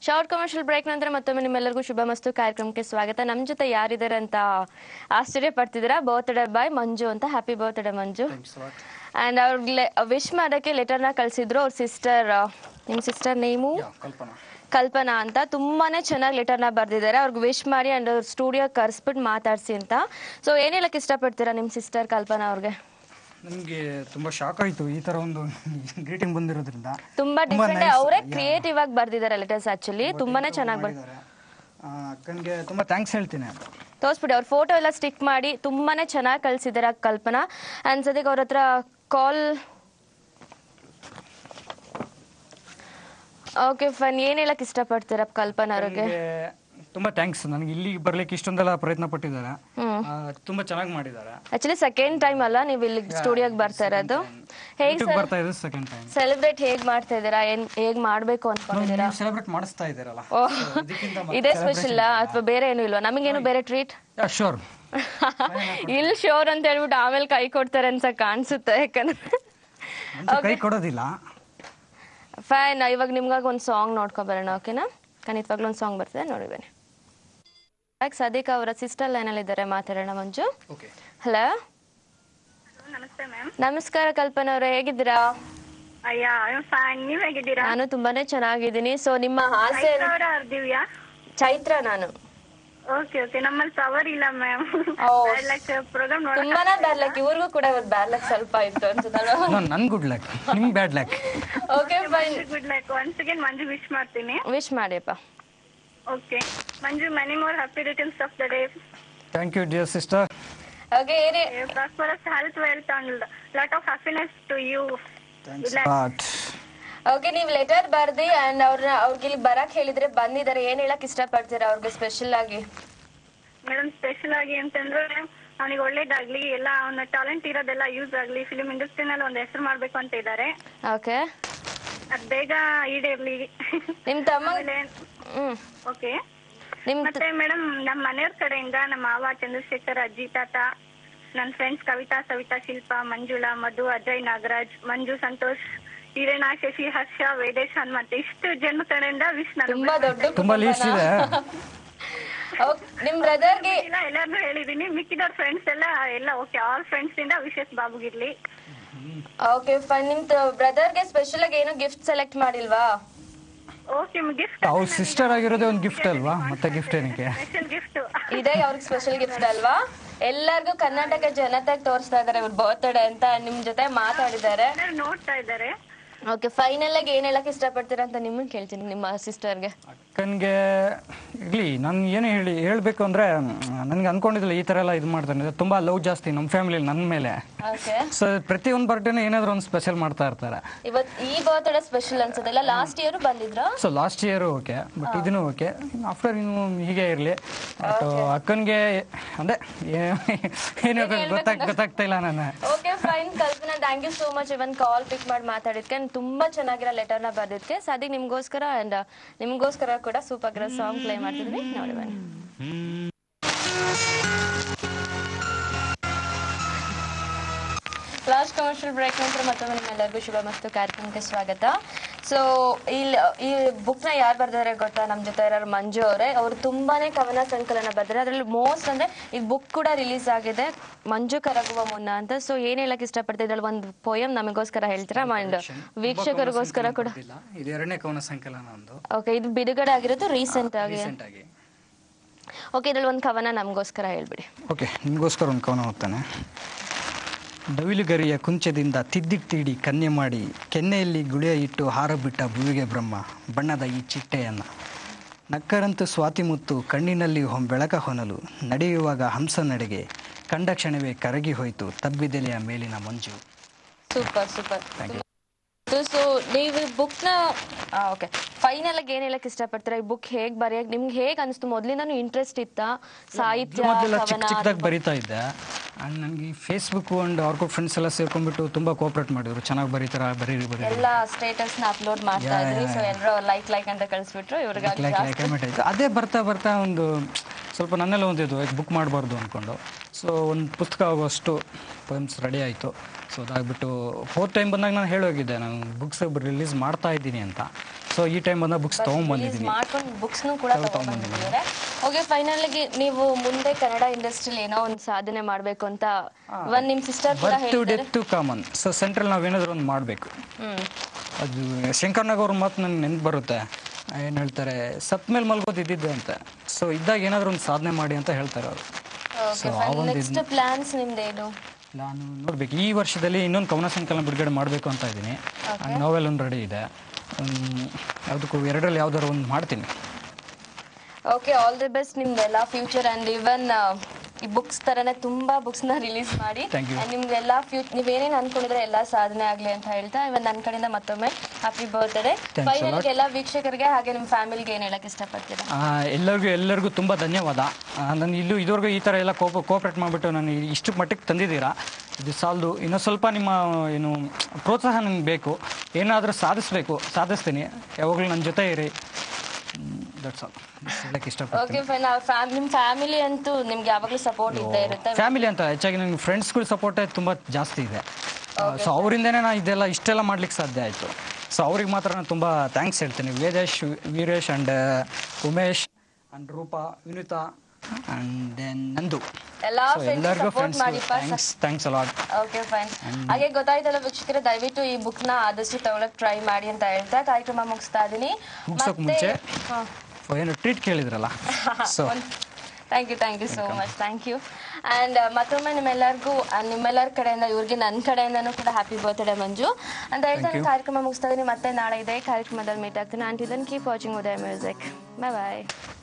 Short commercial break ನಂತರ ಮತ್ತೊಮ್ಮೆ ನಿಮ್ಮೆಲ್ಲರಿಗೂ ಶುಭ ಮಸ್ತು ಕಾರ್ಯಕ್ರಮಕ್ಕೆ ಸ್ವಾಗತ ನಮ್ಮ ಜೊತೆ ಯಾರಿದ್ದಾರೆ ಅಂತ ಆಶ್ಚರ್ಯ ಪಡ್ತಿದ್ದೀರಾ ಬರ್ತ್ಡೇ ಬಾಯ್ ಮಂಜು ಅಂತ ಹ್ಯಾಪಿ ಬರ್ತ್ಡೇ ಮಂಜು ಅಂಡ್ ಅವ್ರಿಗೆ ವಿಶ್ ಮಾಡೋಕ್ಕೆ ಲೆಟರ್ನ ಕಳಿಸಿದ್ರು ಅವ್ರ ಸಿಸ್ಟರ್ ನಿಮ್ಮ ಸಿಸ್ಟರ್ ನೇಮು ಕಲ್ಪನಾ ಕಲ್ಪನಾ ಅಂತ ತುಂಬಾನೇ ಚೆನ್ನಾಗಿ ಲೆಟರ್ನ ಬರ್ದಿದ್ದಾರೆ ಅವ್ರಿಗೆ ವಿಶ್ ಮಾಡಿ ಅಂಡ್ ಅವ್ರ ಸ್ಟುಡಿಯೋ ಕರ್ಸ್ಬಿಟ್ಟು ಮಾತಾಡ್ಸಿ ಅಂತ ಸೊ ಏನ್ ಹೇಳಕ್ ಇಷ್ಟಪಡ್ತೀರಾ ನಿಮ್ಮ ಸಿಸ್ಟರ್ ಕಲ್ಪನಾ ಅವ್ರಿಗೆ ನನಗೆ ತುಂಬ ಶಾಕ್ ಆಯಿತು ಈ ಥರ ಒಂದು ಗ್ರೀಟಿಂಗ್ ಬಂದಿರೋದ್ರಿಂದ ತುಂಬಾ ಡಿಫ್ರೆಂಟ್ ಅವರೇ ಕ್ರಿಯೇಟಿವ್ ಆಗಿ ಬರ್ದಿದ್ದಾರೆ ಲೆಟರ್ಸ್ ಆಕ್ಚುಲಿ ತುಂಬಾನೇ ಚೆನ್ನಾಗಿ ಬರ್ತಾರೆ ಮಾಡಿದ್ದಾರೆ ಆ, ಅಕ್ಕನಿಗೆ ತುಂಬ ಥ್ಯಾಂಕ್ಸ್ ಹೇಳ್ತೀನಿ ತೋರಿಸ್ಬಿಡಿ ಅವ್ರ ಫೋಟೋ ಎಲ್ಲ ಸ್ಟಿಕ್ ಮಾಡಿ ತುಂಬಾನೇ ಚೆನ್ನಾಗಿ ಕಳ್ಸಿದ್ದಾರೆ ಕಲ್ಪನಾ ಅನ್ಸದಿಗೆ ಅವ್ರ ಹತ್ರ ಕಾಲ್ ಓಕೆ ಫನ್ ಏನ್ ಹೇಳಕ್ ಇಷ್ಟಪಡ್ತೀರಾ ಕಲ್ಪನಾ ಅವ್ರಿಗೆ ನನಗೆ ತುಂಬ ಥ್ಯಾಂಕ್ಸ್ ನನಗೆ ಇಲ್ಲಿಗೆ ಬರ್ಲಿಕ್ಕೆ ಇಷ್ಟೊಂದೆಲ್ಲ ಪ್ರಯತ್ನ ಪಟ್ಟಿದ್ದಾರೆ ಹ್ಮ್ ಆ, ತುಂಬ ಚೆನ್ನಾಗಿ ಮಾಡಿದ್ದಾರೆ ಆಕ್ಚುಲಿ ಸೆಕೆಂಡ್ ಟೈಮ್ ಅಲ್ಲ ನೀವು ಇಲ್ಲಿ ಸ್ಟುಡಿಯೋಗೆ ಬರ್ತಾ ಇರೋದು ಹೇಗ್ ಯೂಟ್ಯೂಬ್ ಬರ್ತಾ ಇದೆ ಸೆಕೆಂಡ್ ಟೈಮ್ ಸೆಲೆಬ್ರೇಟ್ ಹೇಗ್ ಮಾಡ್ತಾ ಇದ್ದೀರಾ ಏನ್ ಹೇಗ್ ಮಾಡ್ಬೇಕು ಅನ್ಕೊಂಡಿದ್ದೀರಾ ನೀವು ಸೆಲೆಬ್ರೇಟ್ ಮಾಡಿಸ್ತಾ ಇದ್ದೀರಲ್ಲ ಓ ಇದಕ್ಕಿಂತ ಇದೇ ಸ್ಪೆಷಲ್ ಅಥವಾ ಬೇರೆ ಏನು ಇಲ್ವಾ ನಮಗೇನು ಬೇರೆ ಟ್ರೀಟ್ ಶೋರ್ ಇಲ್ಲಿ ಶೋರ್ ಅಂತ ಹೇಳ್ಬಿಟ್ಟು ಆಮೇಲೆ ಕೈ ಕೊಡ್ತಾರೆ ಅನ್ಸ ಕಾಣಿಸುತ್ತೆ ಯಾಕಂದ್ರೆ ಕೈ ಕೊಡೋದಿಲ್ಲ ಫೈನ್ ಇವಾಗ ನಿಮ್ಗಾಗಿ ಒಂದು ಸಾಂಗ್ ನೋಡ್ಕೊ ಬರೋಣ ಓಕೆನಾ ಖಂಡಿತವಾಗ್ಲೂ ಒಂದು ಸಾಂಗ್ ಬರ್ತದೆ ನೋಡಿ ಬನ್ನಿ ಯಾಕೆ ಸದಿಕ್ ಅವರ ಸಿಸ್ಟರ್ ಲೈನಲ್ಲಿ ಇದ್ದಾರೆ ಮಾತಾಡೋಣ ಮಂಜು ಓಕೆ ಹಲೋ ನಮಸ್ತೆ ಮ್ಯಾಮ್ ನಮಸ್ಕಾರ ಕಲ್ಪನಾ ಅವರೇ ಹೇಗಿದ್ದೀರಾ ಅಯ್ಯ ಫೈನ್ ನೀವ್ ಹೇಗಿದ್ದೀರಾ ನಾನು ತುಂಬಾನೇ ಚೆನ್ನಾಗಿದ್ದೀನಿ ಸೊ ನಿಮ್ಮ ಆಸೆ ಅವರ ದಿವ್ಯಾ ಚೈತ್ರ ನಾನು ಓಕೆ ಓಕೆ ನಮ್ಮಲ್ಲಿ ಪವರ್ ಇಲ್ಲ ಮ್ಯಾಮ್ ಓ. ಲೈಕ್ ಪ್ರೋಗ್ರಾಮ್ ನೋಡಕ್ ತುಂಬಾನೇ ಬ್ಯಾರ್ಲಕ್ ಇವ್ರಿಗೂ ಕೂಡ ಇವತ್ತು ಬ್ಯಾರ್ಲಕ್ ಸ್ವಲ್ಪ ಇತ್ತು ಅನ್ಸುತ್ತಲ್ವಾ ನಾನು ನನ್ ಗುಡ್ ಲಕ್ ನಿಮ್ಗೆ bad luck okay fine good like once again Manju wish ಮಾಡ್ತೀನಿ ವಿಶ್ ಮಾಡಿಯಪ್ಪ okay Manju many more happy returns of the day thank you dear sister okay very prosperous health wealth and lot of happiness to you but okay ನೀವು letter ಬರ್ದಿ and ಅವ್ರ ಅವ್ರಿಗೆ ಇಲ್ಲಿ ಬರಕ್ ಹೇಳಿದ್ರೆ ಬಂದಿದ್ದಾರೆ ಏನ್ ಹೇಳಕ್ ಇಷ್ಟಪಡ್ತೀರಾ ಅವ್ರಿಗೆ ಸ್ಪೆಷಲ್ ಆಗಿ ಮೇಡಮ್ ಸ್ಪೆಷಲ್ ಆಗಿ ಅಂತಂದ್ರೆ ಅವನಿಗೆ ಒಳ್ಳೇದಾಗ್ಲಿ ಎಲ್ಲ ಅವನ ಟ್ಯಾಲೆಂಟ್ ಇರೋದೆಲ್ಲ ಯೂಸ್ ಆಗ್ಲಿ ಫಿಲ್ಮ್ ಇಂಡಸ್ಟ್ರಿನಲ್ಲಿ ಒಂದು ಹೆಸರು ಮಾಡ್ಬೇಕು ಅಂತ ಇದ್ದಾರೆ ಓಕೆ ಅದ್ ಬೇಗ ಈಡೇರ್ಲಿ ನಿಮ್ ತಮ್ಮ ಆಮೇಲೆ ಹ್ಮ್ ಓಕೆ ನಿಮ್ ಮತ್ತೆ ಮೇಡಮ್ ನಮ್ಮ ಮನೆಯವ್ರ ಕಡೆಯಿಂದ ನಮ್ಮ ಮಾವ ಚಂದ್ರಶೇಖರ್ ಅಜ್ಜಿ ತಾತ ನನ್ನ ಫ್ರೆಂಡ್ಸ್ ಕವಿತಾ ಸವಿತಾ ಶಿಲ್ಪ ಮಂಜುಳಾ ಮಧು ಅಜಯ್ ನಾಗರಾಜ್ ಮಂಜು ಸಂತೋಷ್ ಹಿರೇಣ ಶಶಿ ಹರ್ಷ ವೇದೇಶ್ ಹನುಮಂತ ಇಷ್ಟು ಜನ ಕಡೆಯಿಂದ ವಿಶ್ ತುಂಬಾ ದೊಡ್ಡ ತುಂಬಾ ಲೀಸ್ಟ್ ಇದೆ Okay, ನಿಮ್ ಬ್ರದರ್ಗೆ ಇಲ್ಲ ಎಲ್ಲಾರ್ನು ಹೇಳಿದೀನಿ ಮಿಕ್ಕಿದವ್ರ ಫ್ರೆಂಡ್ಸ್ ಎಲ್ಲ ಎಲ್ಲ ಓಕೆ ಆಲ್ ಫ್ರೆಂಡ್ಸ್ ಇಂದ ವಿಶೇಷ್ ಬಾಬುಗಿರ್ಲಿ ಓಕೆ ಫೈನ್ ನಿಮ್ ಬ್ರದರ್ಗೆ ಸ್ಪೆಷಲ್ ಆಗಿ ಏನು ಗಿಫ್ಟ್ ಸೆಲೆಕ್ಟ್ ಮಾಡಿಲ್ವಾ ಓಕೆ ಗಿಫ್ಟ್ ಅವ್ರ ಸಿಸ್ಟರ್ ಆಗಿರೋದೇ ಒಂದು ಗಿಫ್ಟ್ ಅಲ್ವಾ ಮತ್ತೆ ಗಿಫ್ಟ್ ಏನಕ್ಕೆ ಸ್ಪೆಷಲ್ ಗಿಫ್ಟ್ ಇದೇ ಅವ್ರಿಗೆ ಸ್ಪೆಷಲ್ ಗಿಫ್ಟ್ ಅಲ್ವಾ ಎಲ್ಲರಿಗೂ ಕರ್ನಾಟಕ ಜನತೆಗೆ ತೋರಿಸ್ತಾ ಇದಾರೆ ಇವ್ರ ಬರ್ತ್ಡೇ ಅಂತ ನಿಮ್ ಜೊತೆ ಮಾತಾಡಿದ್ದಾರೆ ಎಲ್ಲರೂ ನೋಡ್ತಾ ಇದ್ದಾರೆ ಓಕೆ ಫೈನಲ್ ಆಗಿ ಏನ್ ಹೇಳಕ್ ಇಷ್ಟಪಡ್ತೀರಾ ಅಂತ ನಿಮ್ಮನ್ನ ಕೇಳ್ತೀನಿ ನಿಮ್ಮ ಸಿಸ್ಟರ್ಗೆ ಅಕ್ಕನಿಗೆ ಇರ್ಲಿ ನಾನು ಏನು ಹೇಳಿ ಹೇಳಬೇಕು ಅಂದರೆ ನನಗೆ ಅನ್ಕೊಂಡಿದ್ದಿಲ್ಲ ಈ ಥರ ಎಲ್ಲ ಇದು ಮಾಡ್ತಾನೆ ತುಂಬ ಲವ್ ಜಾಸ್ತಿ ನಮ್ಮ ಫ್ಯಾಮಿಲಿ ನನ್ನ ಮೇಲೆ ಓಕೆ ಸೊ ಪ್ರತಿಯೊಂದು ಬರ್ಡೇನ ಏನಾದರೂ ಒಂದು ಸ್ಪೆಷಲ್ ಮಾಡ್ತಾ ಇರ್ತಾರೆ ಇವತ್ ಈ ಬರ್ತ್ಡೇ ಸ್ಪೆಷಲ್ ಅನ್ಸುತ್ತೆ ಇಲ್ಲ ಲಾಸ್ಟ್ ಇಯರ್ ಬಂದಿದ್ರ so last year okay but ಇದನ್ನು ಓಕೆ ಆಫ್ಟರ್ ಇನ್ನು ಹೀಗೆ ಇರಲಿ ಬಟ್ ಅಕ್ಕನಿಗೆ ಅದೇ ಏನು ಗೊತ್ತಾಗ್ ಗೊತ್ತಾಗ್ತಾ ಇಲ್ಲ ನಾನು okay fine Kalpana thank you so much even call pick ಮಾಡಿ ಮಾತಾಡಿದ್ಕೆ and ತುಂಬಾ ಚೆನ್ನಾಗಿರೋ ಲೆಟರ್ನ ಬರ್ದಿದ್ಕೆ ಸದ್ಯಕ್ಕೆ ನಿಮ್ಗೋಸ್ಕರ ಅಂಡ್ ನಿಮ್ಗೋಸ್ಕರ ಕೂಡ ಸೂಪರ್ ಆಗಿರೋ ಸಾಂಗ್ ಪ್ಲೇ ಮಾಡ್ತಿದ್ವಿ ನೋಡಿ ಬನ್ನಿ ಲಾಸ್ಟ್ ಕಮರ್ಷಿಯಲ್ ಬ್ರೇಕ್ ನಂತರ ಮತ್ತೊಮ್ಮೆ ನಿಮ್ಮೆಲ್ಲರಿಗೂ ಶುಭ ಮತ್ತು ಕಾರ್ಯಕ್ರಮಕ್ಕೆ ಸ್ವಾಗತ ಸೊ ಇಲ್ಲಿ ಈ ಬುಕ್ನ ಯಾರು ಬರ್ದಿದ್ದಾರೆ ಗೊತ್ತಾ ನಮ್ಮ ಜೊತೆ ಇರೋರು ಮಂಜು ಅವರೇ ಅವರು ತುಂಬಾನೇ ಕವನ ಸಂಕಲನ ಬರ್ತಾರೆ ಅದರಲ್ಲಿ ಮೋಸ್ಟ್ ಅಂದ್ರೆ ಈ ಬುಕ್ ಕೂಡ ರಿಲೀಸ್ ಆಗಿದೆ ಮಂಜು ಕರಗುವ ಮುನ್ನ ಅಂತ ಸೊ ಏನ್ ಹೇಳಕ್ ಇಷ್ಟಪಡ್ತಾ ಇದ್ರಲ್ಲಿ ಒಂದು ಪೋಯಮ್ ನಮಗೋಸ್ಕರ ಹೇಳ್ತೀರಾ ಅಂಡ್ ವೀಕ್ಷಕರಿಗೋಸ್ಕರ ಕೂಡ ಇದು ಎರಡನೇ ಕವನ ಸಂಕಲನ ಒಂದು ಓಕೆ ಇದು ಬಿಡುಗಡೆ ಆಗಿರೋದು ರೀಸೆಂಟ್ ಆಗಿ ರೀಸೆಂಟ್ ಆಗಿ ಓಕೆ ಇದ್ರಲ್ಲಿ ಒಂದು ಕವನ ನಮಗೋಸ್ಕರ ಹೇಳ್ಬಿಡಿ ಓಕೆ ನಿಮಗೋಸ್ಕರ ಒಂದು ಕವನ ಓದ್ತಾನೆ ಡವಿಲುಗರಿಯ ಕುಂಚದಿಂದ ತಿದ್ದಿಗ್ ತೀಡಿ ಕನ್ಯೆ ಮಾಡಿ ಕೆನ್ನೆಯಲ್ಲಿ ಗುಳಿಯ ಇಟ್ಟು ಹಾರ ಬಿಟ್ಟ ಭುವಿಗೆ ಬ್ರಹ್ಮ ಬಣ್ಣದ ಈ ಚಿಟ್ಟೆಯನ್ನ ನಕ್ಕರಂತು ಸ್ವಾತಿ ಮುತ್ತು ಕಣ್ಣಿನಲ್ಲಿ ಹೊಂ ಬೆಳಕ ಹೊನಲು ನಡೆಯುವಾಗ ಹಂಸ ನಡೆಗೆ ಕಂಡ ಕ್ಷಣವೇ ಕರಗಿ ಹೋಯಿತು ತಬ್ಬಿದೆಲೆಯ ಮೇಲಿನ ಮಂಜು super super Thank you. So ನೀವು ಬುಕ್ನ ಓಕೆ ಫೈನಲ್ ಆಗಿ ಏನ್ ಹೇಳಕ್ ಇಷ್ಟಪಡ್ತೀರಾ ಈ ಬುಕ್ ಹೇಗ್ ಬರೆಯಕ್ ನಿಮ್ಗೆ ಹೇಗ್ ಅನಿಸ್ತು ಮೊದ್ಲಿಂದಾನು ಇಂಟ್ರೆಸ್ಟ್ ಇತ್ತ ಸಾಹಿತ್ಯ ಮೊದಲೆಲ್ಲ ಚಿಕ್ಕ ಕವನ ಚಿಕ್ಕದಾಗಿ ಬರಿತಾ ಇದ್ದೆ ಆ್ಯಂಡ್ ನನಗೆ ಫೇಸ್ಬುಕ್ ಆ್ಯಂಡ್ ಆರ್ಕೋ ಫ್ರೆಂಡ್ಸ್ ಎಲ್ಲ ಸೇರ್ಕೊಂಡ್ಬಿಟ್ಟು ತುಂಬ ಕೋಆಪ್ರೇಟ್ ಮಾಡಿದ್ರು ಚೆನ್ನಾಗಿ ಬರೀತಾರ ಬರೀರಿ ಬರೀರಿ ಎಲ್ಲ ಸ್ಟೇಟಸ್ ನ ಅಪ್ಲೋಡ್ ಮಾಡ್ತಾ ಇದ್ರಿ ಸೊ ಎಲ್ಲರೂ ಲೈಕ್ ಲೈಕ್ ಅಂತ ಕಳಿಸ್ಬಿಟ್ರು ಇವ್ರಿಗಾಗಿ ಲೈಕ್ ಲೈಕ್ ಕಮೆಂಟ್ ಆಯಿತು ಅದೇ ಬರ್ತಾ ಬರ್ತಾ ಒಂದು ಸ್ವಲ್ಪ ನನ್ನೆಲ್ಲ ಒಂದಿದ್ದು ಬುಕ್ ಮಾಡಬಾರ್ದು ಅಂದ್ಕೊಂಡು ಸೊ ಒಂದು ಪುಸ್ತಕ ಆಗುವಷ್ಟು ಪೊಯಮ್ಸ್ ರೆಡಿ ಆಯಿತು ಸೊ ಅದಾಗ್ಬಿಟ್ಟು ಫೋರ್ತ್ ಟೈಮ್ ಬಂದಾಗ ನಾನು ಹೇಳೋಗಿದ್ದೆ ನಾನು ಬುಕ್ಸ್ ರಿಲೀಸ್ ಮಾಡ್ತಾ ಇದ್ದೀನಿ ಅಂತ ಸೊ ಈ ಟೈಮ್ ಬಂದ ಬುಕ್ಸ್ ರಿಲೀಸ್ ತೊಗೊಂಬಂದಿದ್ದೀನಿ ಮಾಡ್ಕೊಂಡು ಬುಕ್ಸ್ನು ಕೂಡ ತಗೊಂಡ್ಬಂದಿದ್ದಾರೆ ಓಕೆ ಫೈನಲ್ಗೆ ನೀವು ಮುಂದೆ ಕನ್ನಡ ಇಂಡಸ್ಟ್ರಿಲಿ ಏನೋ ಒಂದು ಸಾಧನೆ ಮಾಡಬೇಕು ಅಂತ ಒಂದ್ ನಿಮ್ ಸಿಸ್ಟರ್ ಕೂಡ ಬರ್ತ್ ಟು ಹೇಳ್ತಾರೆ death too common so central ನಾವೇನಾದರೂ ಒಂದು ಮಾಡಬೇಕು ಹ್ಮ್ ಅದು ಶಂಕರ್ನಾಗ್ ಅವ್ರ ಮಾತು ನನಗೆ ನೆನ್ಪು ಬರುತ್ತೆ ಏನು ಹೇಳ್ತಾರೆ ಸತ್ ಮೇಲೆ ಮಲ್ಗೋದು ಇದ್ದಿದ್ದೆ ಅಂತ ಸೊ ಇದ್ದಾಗ ಏನಾದರೂ ಒಂದು ಸಾಧನೆ ಮಾಡಿ ಅಂತ ಹೇಳ್ತಾರೆ ಅವರು ಓಕೆ ಫೈನ್ ನೆಕ್ಸ್ಟ್ ಪ್ಲಾನ್ಸ್ ನಿಮ್ದೇನು ನಾನು ನೋಡ್ಬೇಕು ಈ ವರ್ಷದಲ್ಲಿ ಇನ್ನೊಂದು ಕವನ ಸಂಕಲನ ಬಿಡುಗಡೆ ಮಾಡಬೇಕು ಅಂತ ಇದ್ದೀನಿ ನೋವೆಲ್ ಒಂದು ರೆಡಿ ಇದೆ ಯಾವುದಕ್ಕೂ ಎರಡರಲ್ಲಿ ಯಾವ್ದಾದ್ರು ಒಂದು ಮಾಡ್ತೀನಿ ಓಕೆ ಆಲ್ ದಿ ಬೆಸ್ಟ್ ನಿಮ್ದೆಲ್ಲ ಫ್ಯೂಚರ್ ಅಂಡ್ ಇವನ್ ಈ ಬುಕ್ಸ್ ತರನೇ ತುಂಬಾ ಬುಕ್ಸ್ ನ ರಿಲೀಸ್ ಮಾಡಿ Thank you. And ನಿಮ್ದೆಲ್ಲ ಫ್ಯೂ ನೀವೇನೇನ್ ಅನ್ಕೊಂಡಿದ್ರೆ ಎಲ್ಲ ಸಾಧನೆ ಆಗ್ಲಿ ಅಂತ ಹೇಳ್ತಾ ಇವನ್ ನನ್ನ ಕಡೆಯಿಂದ ಮತ್ತೊಮ್ಮೆ happy birthday Thanks a final lot. ಎಲ್ಲ ವೀಕ್ಷಕರಿಗೆ ಹಾಗೆ ನಿಮ್ಮ ಫ್ಯಾಮಿಲಿಗೆ ಏನ್ ಹೇಳಕ್ ಇಷ್ಟಪಡ್ತೀರಾ ಆ, ಎಲ್ಲರಿಗೂ ಎಲ್ಲರಿಗೂ ತುಂಬ ಧನ್ಯವಾದ ನಾನು ಇಲ್ಲೂ ಇದುವರೆಗೂ ಈ ಥರ ಎಲ್ಲ ಕೋಪ ಕೋಪ್ರೇಟ್ ಮಾಡಿಬಿಟ್ಟು ನಾನು ಇಷ್ಟು ಮಟ್ಟಿಗೆ ತಂದಿದ್ದೀರಾ ಇದು ಸಾಲದು ಇನ್ನೂ ಸ್ವಲ್ಪ ನಿಮ್ಮ ಏನು ಪ್ರೋತ್ಸಾಹ ನನಗೆ ಬೇಕು ಏನಾದರೂ ಸಾಧಿಸ್ಬೇಕು ಸಾಧಿಸ್ತೀನಿ ಯಾವಾಗಲೂ ನನ್ನ ಜೊತೆ ಇರಿ ದಟ್ಸ್ ಆಲ್ ಹೇಳಕ್ಕೆ ಇಷ್ಟಪಡ್ತೀನಿ ಓಕೆ ಫೈನ್ ನಿಮ್ ಫ್ಯಾಮಿಲಿ ಅಂತೂ ನಿಮ್ಗೆ ಯಾವಾಗ್ಲೂ ಸಪೋರ್ಟ್ ಇದ್ದೇ ಇರುತ್ತೆ ಫ್ಯಾಮಿಲಿ ಅಂತ ಹೆಚ್ಚಾಗಿ ನನಗೆ ಫ್ರೆಂಡ್ಸ್ಗಳ ಸಪೋರ್ಟೇ ತುಂಬ ಜಾಸ್ತಿ ಇದೆ ಸೊ ಅವರಿಂದನೇ ನಾನು ಇದೆಲ್ಲ ಇಷ್ಟೆಲ್ಲ ಮಾಡ್ಲಿಕ್ಕೆ ಸಾಧ್ಯ ಆಯಿತು ಸೊ ಅವ್ರಿಗೆ ಮಾತ್ರ ನಾನು ತುಂಬ ಥ್ಯಾಂಕ್ಸ್ ಹೇಳ್ತೀನಿ Vedesh Veeresh and Umesh and Roopa Vinutha and then ನಂದು ಎಲ್ಲಾ ಸೊ ಫ್ರೆಂಡ್ಸ್ ಎಲ್ಲರಿಗೂ ಸಪೋರ್ಟ್ ಫ್ರೆಂಡ್ಸ್ ಮಾಡಿಪ್ಪ thanks thanks a lot okay fine ಹಾಗೆ ಗೊತ್ತಾಯ್ತಲ್ಲ ವೀಕ್ಷಕರೇ ದಯವಿಟ್ಟು ಈ ಬುಕ್ ನ ಆದಷ್ಟು ತಗೊಳಕ್ ಟ್ರೈ ಮಾಡಿ ಅಂತ ಹೇಳ್ತಾ ಕಾರ್ಯಕ್ರಮ ಮುಗಿಸ್ತಾ ಇದೀನಿ ಮುಗ್ಸೋಕ್ ಮುಂಚೆ ಏನು ಟ್ರೀಟ್ ಕೇಳಿದ್ರಲ್ಲ so thank you thank you so much thank you and ಮತ್ತೊಮ್ಮೆ ನಿಮ್ಮೆಲ್ಲರಿಗೂ ಆ, ನಿಮ್ಮೆಲ್ಲರ ಕಡೆಯಿಂದ ಇವ್ರಿಗೆ ನನ್ನ ಕಡೆಯಿಂದನೂ ಕೂಡ ಹ್ಯಾಪಿ ಬರ್ತ್ಡೇ ಮಂಜು ಅಂತ ಹೇಳ್ತಾ ನಾನು ಕಾರ್ಯಕ್ರಮ ಮುಗಿಸ್ತಾ ಇದೀನಿ ಮತ್ತೆ ನಾಳೆ ಇದೆ ಕಾರ್ಯಕ್ರಮದಲ್ಲಿ ಮೀಟ್ ಆಗ್ತೀನಿ aunty then keep watching Udaya music bye ಬಾಯ್